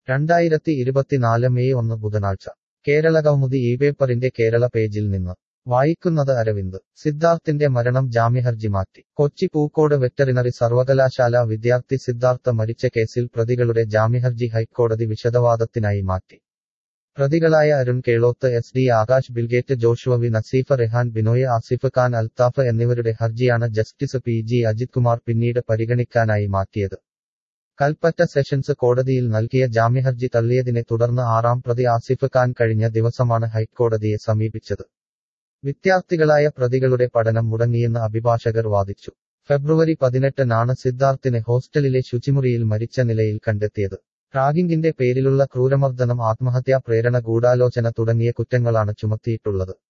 രണ്ടായിരത്തി ഇരുപത്തിനാല് മെയ് ഒന്ന് ബുധനാഴ്ച കേരളകൗമുദി ഈ പേപ്പറിന്റെ കേരള പേജിൽ നിന്ന് വായിക്കുന്നത് അരവിന്ദ് സിദ്ധാർത്ഥിന്റെ മരണം ജാമ്യഹർജി മാറ്റി കൊച്ചി പൂക്കോട് വെറ്ററിനറി സർവകലാശാല വിദ്യാർത്ഥി സിദ്ധാർത്ഥ മരിച്ച കേസിൽ പ്രതികളുടെ ജാമ്യഹർജി ഹൈക്കോടതി വിശദവാദത്തിനായി മാറ്റി പ്രതികളായ Arun Keloth S D Akash Billgate Joshua V Naseefa Rehan Binoy Asif Khan Althaf എന്നിവരുടെ ഹർജിയാണ് justice P G Ajith Kumar പിന്നീട് പരിഗണിക്കാനായി മാറ്റിയത് കൽപ്പറ്റ സെഷൻസ് കോടതിയിൽ നൽകിയ ജാമ്യഹർജി തള്ളിയതിനെ തുടർന്ന് ആറാം പ്രതി ആസിഫ് ഖാൻ കഴിഞ്ഞ ദിവസമാണ് ഹൈക്കോടതിയെ സമീപിച്ചത് വിദ്യാർത്ഥികളായ പ്രതികളുടെ പഠനം മുടങ്ങിയെന്ന് അഭിഭാഷകർ വാദിച്ചു ഫെബ്രുവരി പതിനെട്ടിനാണ് സിദ്ധാർത്ഥിനെ ഹോസ്റ്റലിലെ ശുചിമുറിയിൽ മരിച്ച നിലയിൽ കണ്ടെത്തിയത് റാഗിംഗിന്റെ പേരിലുള്ള ക്രൂരമർദ്ദനം ആത്മഹത്യാ പ്രേരണ ഗൂഢാലോചന തുടങ്ങിയ കുറ്റങ്ങളാണ് ചുമത്തിയിട്ടുള്ളത്